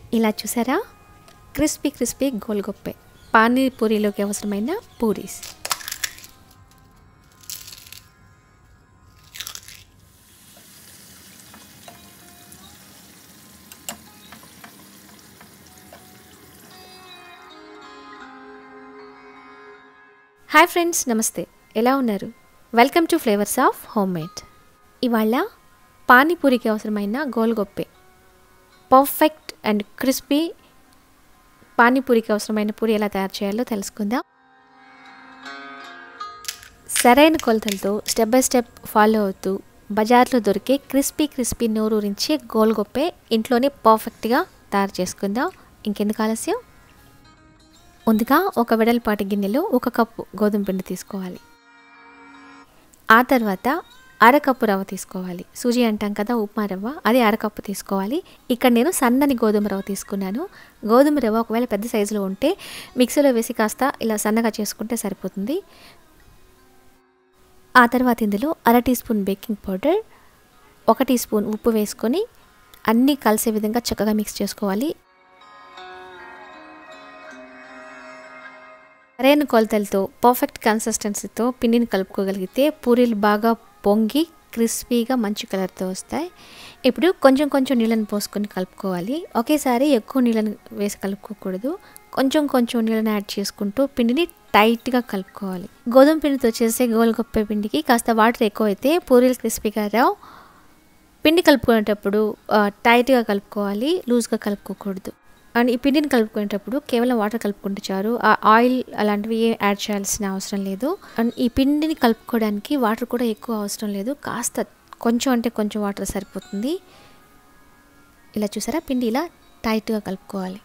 ఇలా చూసారా crispy crispy గోల్గొప్పే పానీపూరిలోకి అవసరమైన పూరీస్ హాయ్ ఫ్రెండ్స్ నమస్తే ఎలా ఉన్నారు welcome to flavours of homemade ఇవాళ పానీపూరికి అవసరమైన గోల్గొప్పే పర్ఫెక్ట్ అండ్ క్రిస్పీ పానీపూరికి అవసరమైన పూరి ఎలా తయారు చేయాలో తెలుసుకుందాం సరైన కొలతలతో స్టెప్ బై స్టెప్ ఫాలో అవుతూ బజార్లో దొరికే క్రిస్పీ క్రిస్పీ నోరూరించే గోల్గొప్పే ఇంట్లోనే పర్ఫెక్ట్గా తయారు చేసుకుందాం ఇంకెందుకు ఆలస్యం ముందుగా ఒక వెడల్పాటి గిన్నెలో ఒక కప్పు గోధుమ పిండి తీసుకోవాలి ఆ తర్వాత అరకప్పు రవ్వ తీసుకోవాలి సూజీ అంటాం కదా ఉప్మా రవ్వ అది అరకప్పు తీసుకోవాలి ఇక్కడ నేను సన్నని గోధుమ రవ్వ తీసుకున్నాను గోధుమ రవ్వ ఒకవేళ పెద్ద సైజులో ఉంటే మిక్సీలో వేసి కాస్త ఇలా సన్నగా చేసుకుంటే సరిపోతుంది ఆ తర్వాత ఇందులో అర టీ స్పూన్ బేకింగ్ పౌడర్ ఒక టీ స్పూన్ ఉప్పు వేసుకొని అన్నీ కలిసే విధంగా చక్కగా మిక్స్ చేసుకోవాలి సరైన కొలతలతో పర్ఫెక్ట్ కన్సిస్టెన్సీతో పిండిని కలుపుకోగలిగితే పూరీలు బాగా పొంగి క్రిస్పీగా మంచి కలర్తో వస్తాయి ఇప్పుడు కొంచెం కొంచెం నీళ్ళని పోసుకొని కలుపుకోవాలి ఒకేసారి ఎక్కువ నీళ్ళని వేసి కలుపుకోకూడదు కొంచెం కొంచెం నీళ్ళని యాడ్ చేసుకుంటూ పిండిని టైట్గా కలుపుకోవాలి గోధుమ పిండితో చేసే గోల్గొప్ప పిండికి కాస్త వాటర్ ఎక్కువ అయితే పూరీలు క్రిస్పీగా రావు పిండి కలుపుకునేటప్పుడు టైట్గా కలుపుకోవాలి లూజ్గా కలుపుకోకూడదు అండ్ ఈ పిండిని కలుపుకునేటప్పుడు కేవలం వాటర్ కలుపుకుంటే చాలు ఆ ఆయిల్ అలాంటివి ఏం యాడ్ చేయాల్సిన అవసరం లేదు అండ్ ఈ పిండిని కలుపుకోవడానికి వాటర్ కూడా ఎక్కువ అవసరం లేదు కాస్త కొంచెం అంటే కొంచెం వాటర్ సరిపోతుంది ఇలా చూసారా పిండి ఇలా టైట్గా కలుపుకోవాలి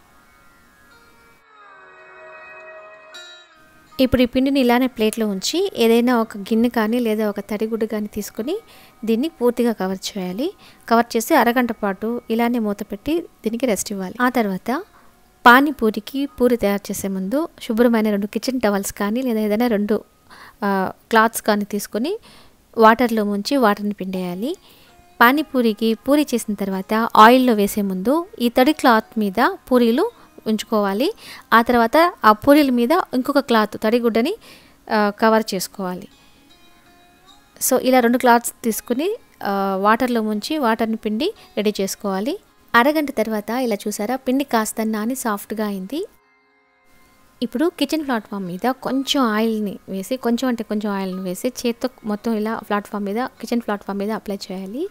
ఇప్పుడు ఈ పిండిని ఇలానే ప్లేట్లో ఉంచి ఏదైనా ఒక గిన్నె కానీ లేదా ఒక తడిగుడ్డు కానీ తీసుకొని దీన్ని పూర్తిగా కవర్ చేయాలి కవర్ చేసి అరగంట పాటు ఇలానే మూత పెట్టి దీనికి రెస్ట్ ఇవ్వాలి ఆ తర్వాత పానీపూరికి పూరి తయారు చేసే ముందు శుభ్రమైన రెండు కిచెన్ టవల్స్ కానీ లేదా ఏదైనా రెండు క్లాత్స్ కానీ తీసుకొని వాటర్లో ముంచి వాటర్ని పిండేయాలి పానీపూరికి పూరి చేసిన తర్వాత ఆయిల్లో వేసే ముందు ఈ తడి క్లాత్ మీద పూరీలు ఉంచుకోవాలి ఆ తర్వాత ఆ పూరీల మీద ఇంకొక క్లాత్ తడిగుడ్డని కవర్ చేసుకోవాలి సో ఇలా రెండు క్లాత్స్ తీసుకుని వాటర్లో ముంచి వాటర్ని పిండి రెడీ చేసుకోవాలి అరగంట తర్వాత ఇలా చూసారా పిండి కాస్త నాని సాఫ్ట్గా అయింది ఇప్పుడు కిచెన్ ప్లాట్ఫామ్ మీద కొంచెం ఆయిల్ని వేసి కొంచెం అంటే కొంచెం ఆయిల్ని వేసి చేత్తో మొత్తం ఇలా ప్లాట్ఫామ్ మీద కిచెన్ ప్లాట్ఫామ్ మీద అప్లై చేయాలి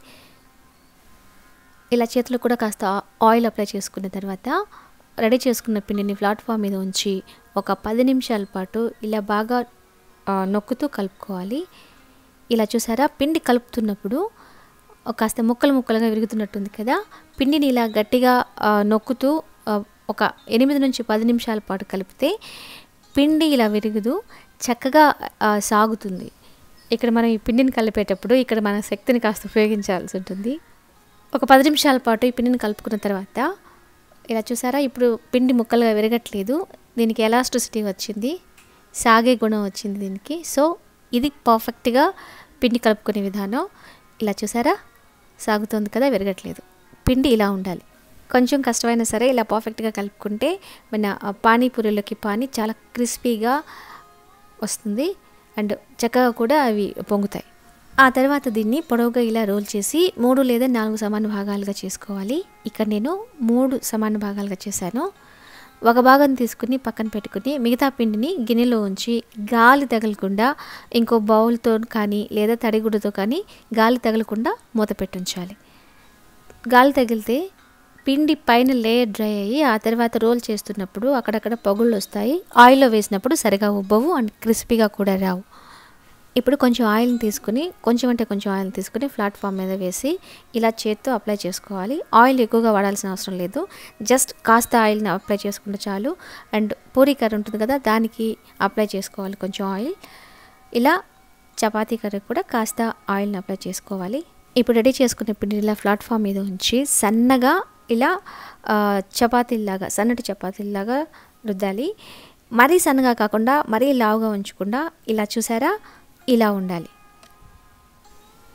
ఇలా చేతులు కూడా కాస్త ఆయిల్ అప్లై చేసుకున్న తర్వాత రెడీ చేసుకున్న పిండిని ప్లాట్ఫామ్ మీద ఉంచి ఒక పది నిమిషాల పాటు ఇలా బాగా నొక్కుతూ కలుపుకోవాలి ఇలా చూసారా పిండి కలుపుతున్నప్పుడు కాస్త ముక్కలు ముక్కలుగా విరుగుతున్నట్టుంది కదా పిండిని ఇలా గట్టిగా నొక్కుతూ ఒక ఎనిమిది నుంచి పది నిమిషాల పాటు కలిపితే పిండి ఇలా విరుగుదు చక్కగా సాగుతుంది ఇక్కడ మనం ఈ పిండిని కలిపేటప్పుడు ఇక్కడ మన శక్తిని కాస్త ఉపయోగించాల్సి ఉంటుంది ఒక పది నిమిషాల పాటు ఈ పిండిని కలుపుకున్న తర్వాత ఇలా చూసారా ఇప్పుడు పిండి ముక్కలుగా విరగట్లేదు దీనికి ఎలాస్టిసిటీ వచ్చింది సాగే గుణం వచ్చింది దీనికి సో ఇది పర్ఫెక్ట్గా పిండి కలుపుకునే విధానం ఇలా చూసారా సాగుతుంది కదా విరగట్లేదు పిండి ఇలా ఉండాలి కొంచెం కష్టమైనా సరే ఇలా పర్ఫెక్ట్గా కలుపుకుంటే మన పానీపూరిలోకి పానీ చాలా క్రిస్పీగా వస్తుంది అండ్ చక్కగా కూడా అవి పొంగుతాయి ఆ తర్వాత దీన్ని పొడవుగా ఇలా రోల్ చేసి మూడు లేదా నాలుగు సమాన భాగాలుగా చేసుకోవాలి ఇక్కడ నేను మూడు సమాన భాగాలుగా చేశాను ఒక భాగం తీసుకుని పక్కన పెట్టుకుని మిగతా పిండిని గిన్నెలో ఉంచి గాలి తగలకుండా ఇంకో బౌల్తో కానీ లేదా తడిగుడ్డతో కానీ గాలి తగలకుండా మూత పెట్టించాలి గాలి తగిలితే పిండి పైన లేయర్ డ్రై అయ్యి ఆ తర్వాత రోల్ చేస్తున్నప్పుడు అక్కడక్కడ పొగుళ్ళు వస్తాయి ఆయిల్లో వేసినప్పుడు సరిగా ఉబ్బవు అండ్ క్రిస్పీగా కూడా రావు ఇప్పుడు కొంచెం ఆయిల్ని తీసుకుని కొంచెం అంటే కొంచెం ఆయిల్ తీసుకుని ప్లాట్ఫామ్ మీద వేసి ఇలా చేత్తో అప్లై చేసుకోవాలి ఆయిల్ ఎక్కువగా వాడాల్సిన అవసరం లేదు జస్ట్ కాస్త ఆయిల్ని అప్లై చేసుకుంటే చాలు అండ్ పూరీ కర్రీ ఉంటుంది కదా దానికి అప్లై చేసుకోవాలి కొంచెం ఆయిల్ ఇలా చపాతీ కర్రీ కూడా కాస్త ఆయిల్ని అప్లై చేసుకోవాలి ఇప్పుడు రెడీ చేసుకున్న పిండి ఇలా ప్లాట్ఫామ్ మీద ఉంచి సన్నగా ఇలా చపాతీలాగా సన్నటి చపాతీలాగా రుద్దాలి మరీ సన్నగా కాకుండా మరీ లావుగా ఉంచకుండా ఇలా చూసారా ఇలా ఉండాలి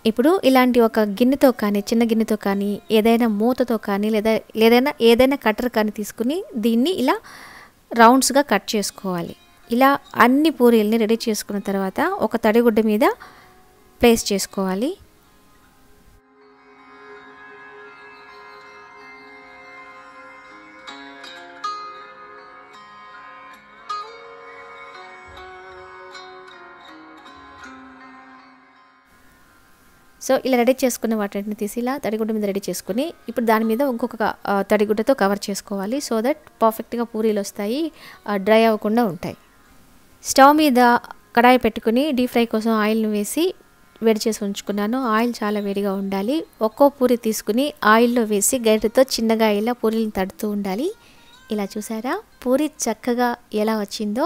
ఇప్పుడు ఇలాంటి ఒక గిన్నెతో కానీ చిన్న గిన్నెతో కానీ ఏదైనా మూతతో కానీ లేదా లేదైనా ఏదైనా కట్టర్ కానీ తీసుకుని దీన్ని ఇలా రౌండ్స్గా కట్ చేసుకోవాలి ఇలా అన్ని పూరీల్ని రెడీ చేసుకున్న తర్వాత ఒక తడిగుడ్డ మీద ప్లేస్ చేసుకోవాలి సో ఇలా రెడీ చేసుకున్న వాటిని తీసి ఇలా తడిగుడ్డ మీద రెడీ చేసుకుని ఇప్పుడు దాని మీద ఇంకొక ఆ, తడిగుడ్డతో కవర్ చేసుకోవాలి సో దట్ పర్ఫెక్ట్గా పూరీలు వస్తాయి డ్రై అవ్వకుండా ఉంటాయి స్టవ్ మీద కడాయి పెట్టుకుని డీప్ ఫ్రై కోసం ఆయిల్ని వేసి వేడి చేసి ఉంచుకున్నాను ఆయిల్ చాలా వేడిగా ఉండాలి ఒక్కో పూరి తీసుకుని ఆయిల్లో వేసి గరిటెతో చిన్నగా ఇలా పూరీలను తడుతూ ఉండాలి ఇలా చూసారా పూరి చక్కగా ఎలా వచ్చిందో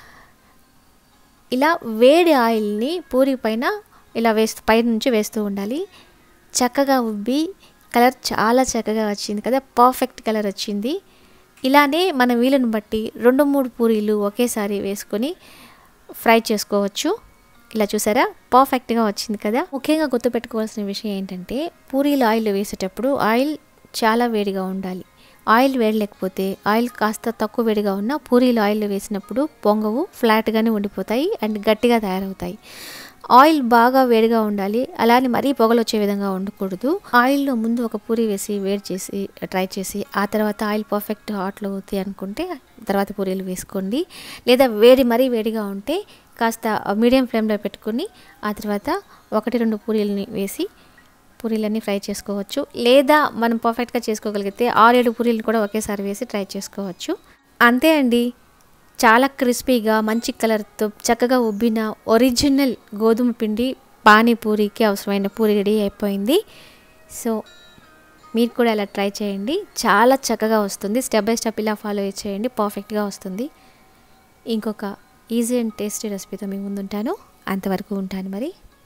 ఇలా వేడి ఆయిల్ని పూరి పైన ఇలా వేస్తూ పై నుంచి వేస్తూ ఉండాలి చక్కగా ఉబ్బి కలర్ చాలా చక్కగా వచ్చింది కదా పర్ఫెక్ట్ కలర్ వచ్చింది ఇలానే మన వీలుని బట్టి రెండు మూడు పూరీలు ఒకేసారి వేసుకొని ఫ్రై చేసుకోవచ్చు ఇలా చూసారా పర్ఫెక్ట్గా వచ్చింది కదా ముఖ్యంగా గుర్తుపెట్టుకోవాల్సిన విషయం ఏంటంటే పూరీలు ఆయిల్ వేసేటప్పుడు ఆయిల్ చాలా వేడిగా ఉండాలి ఆయిల్ వేడి లేకపోతే ఆయిల్ కాస్త తక్కువ వేడిగా ఉన్న పూరీలు ఆయిల్ వేసినప్పుడు పొంగవు ఫ్లాట్గానే ఉండిపోతాయి అండ్ గట్టిగా తయారవుతాయి ఆయిల్ బాగా వేడిగా ఉండాలి అలానే మరీ పొగలు వచ్చే విధంగా ఉండకూడదు ఆయిల్లో ముందు ఒక పూరి వేసి వేడి చేసి ట్రై చేసి ఆ తర్వాత ఆయిల్ పర్ఫెక్ట్ హాట్లో అవుతాయి అనుకుంటే తర్వాత పూరీలు వేసుకోండి లేదా వేడి మరీ వేడిగా ఉంటే కాస్త మీడియం ఫ్లేమ్లో పెట్టుకొని ఆ తర్వాత ఒకటి రెండు పూరీలని వేసి పూరీలన్నీ ఫ్రై చేసుకోవచ్చు లేదా మనం పర్ఫెక్ట్గా చేసుకోగలిగితే ఆరేడు పూరీలు కూడా ఒకేసారి వేసి ట్రై చేసుకోవచ్చు అంతే అండి చాలా క్రిస్పీగా మంచి కలర్తో చక్కగా ఉబ్బిన ఒరిజినల్ గోధుమ పిండి పానీపూరికి అవసరమైన పూరి రెడీ అయిపోయింది సో మీరు కూడా ఇలా ట్రై చేయండి చాలా చక్కగా వస్తుంది స్టెప్ బై స్టెప్ ఇలా ఫాలో చేయండి పర్ఫెక్ట్గా వస్తుంది ఇంకొక ఈజీ అండ్ టేస్టీ రెసిపీతో మీ ముందుంటాను అంతవరకు ఉంటాను మరి